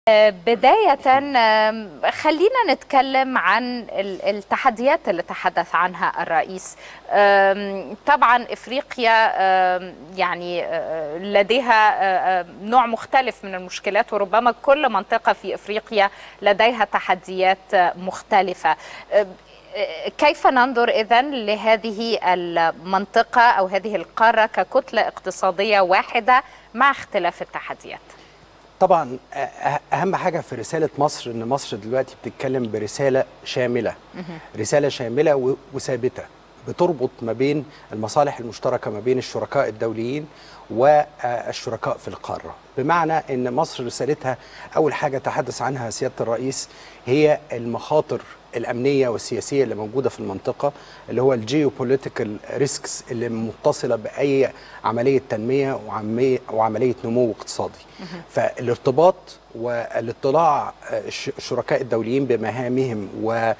بداية خلينا نتكلم عن التحديات اللي تحدث عنها الرئيس طبعا افريقيا يعني لديها نوع مختلف من المشكلات وربما كل منطقة في افريقيا لديها تحديات مختلفة كيف ننظر اذا لهذه المنطقة او هذه القارة ككتلة اقتصادية واحدة مع اختلاف التحديات؟ طبعا اهم حاجه في رساله مصر ان مصر دلوقتي بتتكلم برساله شامله رساله شامله وثابته بتربط ما بين المصالح المشتركه ما بين الشركاء الدوليين والشركاء في القاره بمعنى ان مصر رسالتها اول حاجه تحدث عنها سياده الرئيس هي المخاطر الامنيه والسياسيه اللي موجوده في المنطقه اللي هو الجيوبوليتيكال ريسكس اللي متصله باي عمليه تنميه وعمليه نمو اقتصادي فالارتباط والاطلاع الشركاء الدوليين بمهامهم و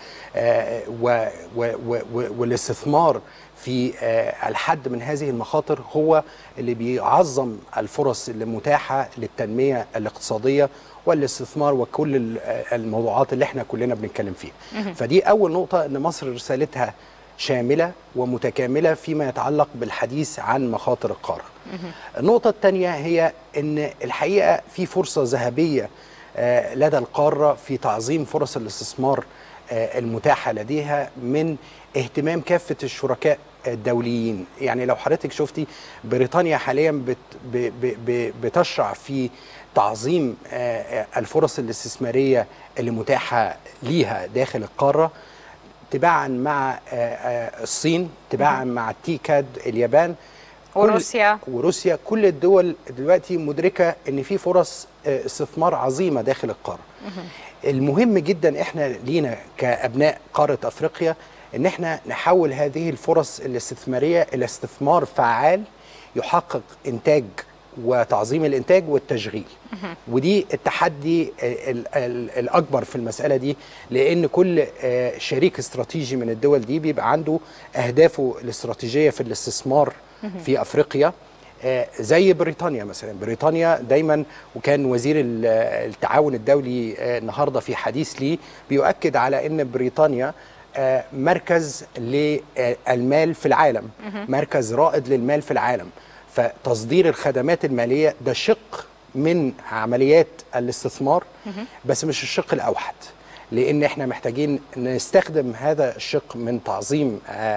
والاستثمار في الحد من هذه المخاطر هو اللي بيعظم الفرص اللي متاحه للتنميه الاقتصاديه والاستثمار وكل الموضوعات اللي احنا كلنا بنتكلم فيها فدي اول نقطه ان مصر رسالتها شامله ومتكامله فيما يتعلق بالحديث عن مخاطر القاره النقطه الثانيه هي ان الحقيقه في فرصه ذهبيه لدى القاره في تعظيم فرص الاستثمار المتاحه لديها من اهتمام كافه الشركاء الدوليين يعني لو حضرتك شفتي بريطانيا حاليا بت ب ب بتشرع في تعظيم الفرص الاستثماريه اللي متاحه ليها داخل القاره تباعا مع الصين تباعا مع التيكاد اليابان وروسيا وروسيا كل الدول دلوقتي مدركه ان في فرص استثمار عظيمه داخل القاره المهم جدا احنا لينا كابناء قاره افريقيا ان احنا نحول هذه الفرص الاستثماريه الى استثمار فعال يحقق انتاج وتعظيم الانتاج والتشغيل ودي التحدي ال ال الاكبر في المساله دي لان كل شريك استراتيجي من الدول دي بيبقى عنده اهدافه الاستراتيجيه في الاستثمار في افريقيا زي بريطانيا مثلا بريطانيا دايما وكان وزير التعاون الدولي النهارده في حديث ليه بيؤكد على ان بريطانيا مركز للمال في العالم مركز رائد للمال في العالم فتصدير الخدمات الماليه ده شق من عمليات الاستثمار بس مش الشق الاوحد لان احنا محتاجين نستخدم هذا الشق من تعظيم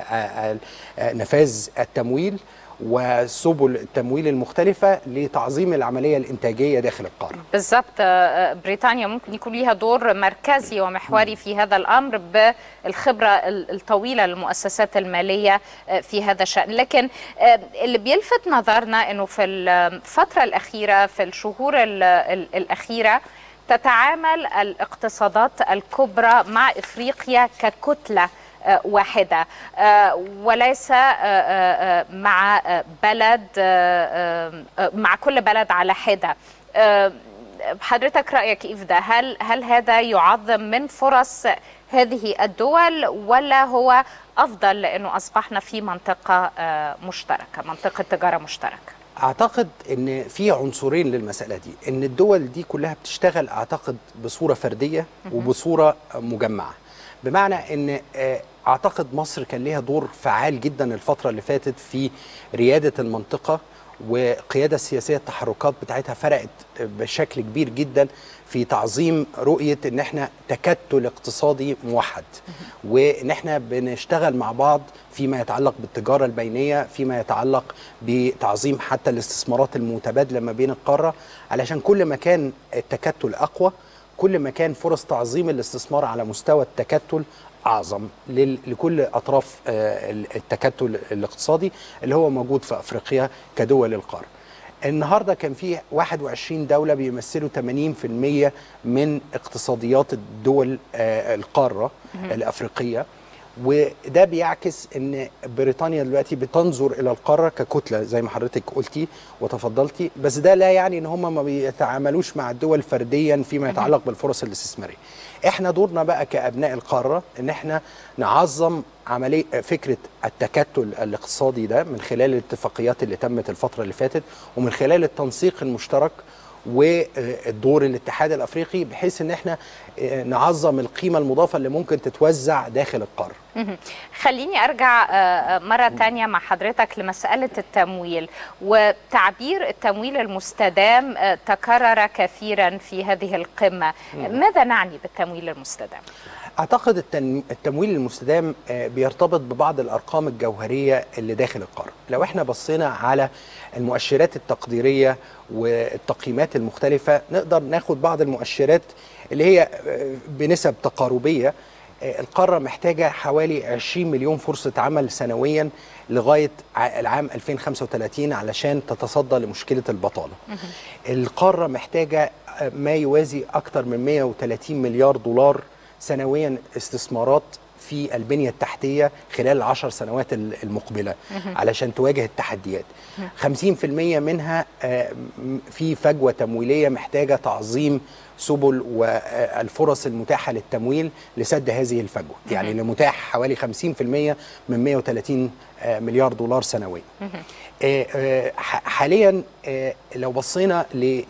نفاذ التمويل وسبل التمويل المختلفة لتعظيم العملية الإنتاجية داخل القارة بالضبط بريطانيا ممكن يكون لها دور مركزي ومحوري في هذا الأمر بالخبرة الطويلة للمؤسسات المالية في هذا الشأن لكن اللي بيلفت نظرنا أنه في الفترة الأخيرة في الشهور الأخيرة تتعامل الاقتصادات الكبرى مع إفريقيا ككتلة واحدة وليس مع بلد مع كل بلد على حدة حضرتك رأيك كيف ده هل هل هذا يعظم من فرص هذه الدول ولا هو أفضل لأنه أصبحنا في منطقة مشتركة منطقة تجارة مشتركة اعتقد ان في عنصرين للمساله دي ان الدول دي كلها بتشتغل اعتقد بصوره فرديه وبصوره مجمعه بمعنى ان اعتقد مصر كان ليها دور فعال جدا الفتره اللي فاتت في رياده المنطقه وقياده السياسيه التحركات بتاعتها فرقت بشكل كبير جدا في تعظيم رؤيه ان احنا تكتل اقتصادي موحد وان احنا بنشتغل مع بعض فيما يتعلق بالتجاره البينيه فيما يتعلق بتعظيم حتى الاستثمارات المتبادله ما بين القاره علشان كل ما كان التكتل اقوى كل ما كان فرص تعظيم الاستثمار على مستوى التكتل اعظم لكل اطراف التكتل الاقتصادي اللي هو موجود في افريقيا كدول القاره. النهارده كان في 21 دوله بيمثلوا 80% من اقتصاديات الدول القاره الافريقيه وده بيعكس ان بريطانيا دلوقتي بتنظر الى القاره ككتله زي ما حضرتك قلتي وتفضلتي بس ده لا يعني ان هم ما بيتعاملوش مع الدول فرديا فيما يتعلق بالفرص الاستثماريه احنا دورنا بقى كابناء القاره ان احنا نعظم عمليه فكره التكتل الاقتصادي ده من خلال الاتفاقيات اللي تمت الفتره اللي فاتت ومن خلال التنسيق المشترك والدور الاتحاد الافريقي بحيث ان احنا آه، نعظم القيمه المضافه اللي ممكن تتوزع داخل القاره مهم. خليني ارجع آه، آه، مره تانية مع حضرتك لمساله التمويل وتعبير التمويل المستدام آه، تكرر كثيرا في هذه القمه ماذا نعني بالتمويل المستدام اعتقد التن- التمويل المستدام آه، بيرتبط ببعض الارقام الجوهريه اللي داخل القاره لو احنا بصينا على المؤشرات التقديريه والتقييمات المختلفه نقدر ناخد بعض المؤشرات اللي هي آه، بنسب تقاربيه آه، القاره محتاجه حوالي 20 مليون فرصه عمل سنويا لغايه ع- العام 2035 علشان تتصدى لمشكله البطاله القاره محتاجه آه، ما يوازي اكثر من 130 مليار دولار سنويا استثمارات في البنية التحتية خلال العشر سنوات ال- المقبلة علشان تواجه التحديات 50% منها آه، م- في فجوة تمويلية محتاجة تعظيم سبل والفرص المتاحة للتمويل لسد هذه الفجوة يعني اللي متاح حوالي 50% من 130 آه، مليار دولار سنويا آه، آه، ح- حاليا آه، لو بصينا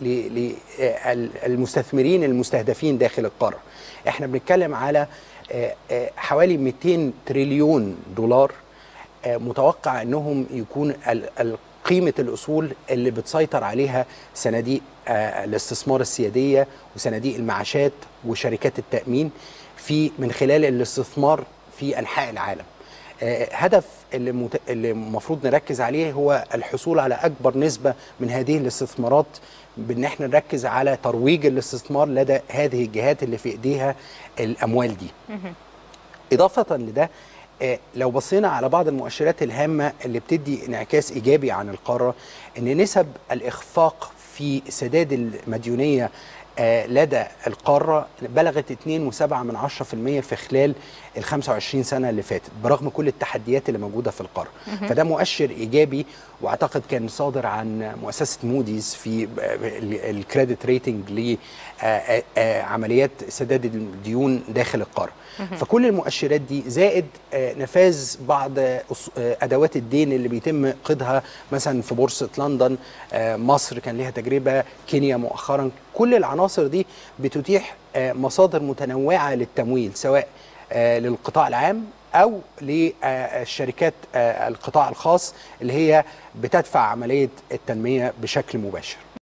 للمستثمرين المستهدفين داخل القاره احنا بنتكلم على آه، آه، حوالي 200 تريليون دولار آه، متوقع انهم يكون ال- ال- قيمه الاصول اللي بتسيطر عليها صناديق آه، الاستثمار السياديه وصناديق المعاشات وشركات التامين في من خلال الاستثمار في انحاء العالم آه، هدف اللي مت... اللي المفروض نركز عليه هو الحصول على اكبر نسبه من هذه الاستثمارات بان احنا نركز على ترويج الاستثمار لدى هذه الجهات اللي في ايديها الاموال دي اضافه لده آه، لو بصينا على بعض المؤشرات الهامه اللي بتدي انعكاس ايجابي عن القاره ان نسب الاخفاق في سداد المديونيه آه، لدى القاره بلغت 2.7 من 10% في خلال ال 25 سنه اللي فاتت برغم كل التحديات اللي موجوده في القاره فده مؤشر ايجابي واعتقد كان صادر عن مؤسسه موديز في الكريدت ريتنج لعمليات سداد الديون داخل القاره فكل المؤشرات دي زائد آه، نفاذ بعض آه، أص- آه، ادوات الدين اللي بيتم قيدها مثلا في بورصه لندن آه، مصر كان ليها تجربه كينيا مؤخرا كل العناصر دي بتتيح آه، مصادر متنوعه للتمويل سواء آه، للقطاع العام او للشركات القطاع الخاص اللي هي بتدفع عمليه التنميه بشكل مباشر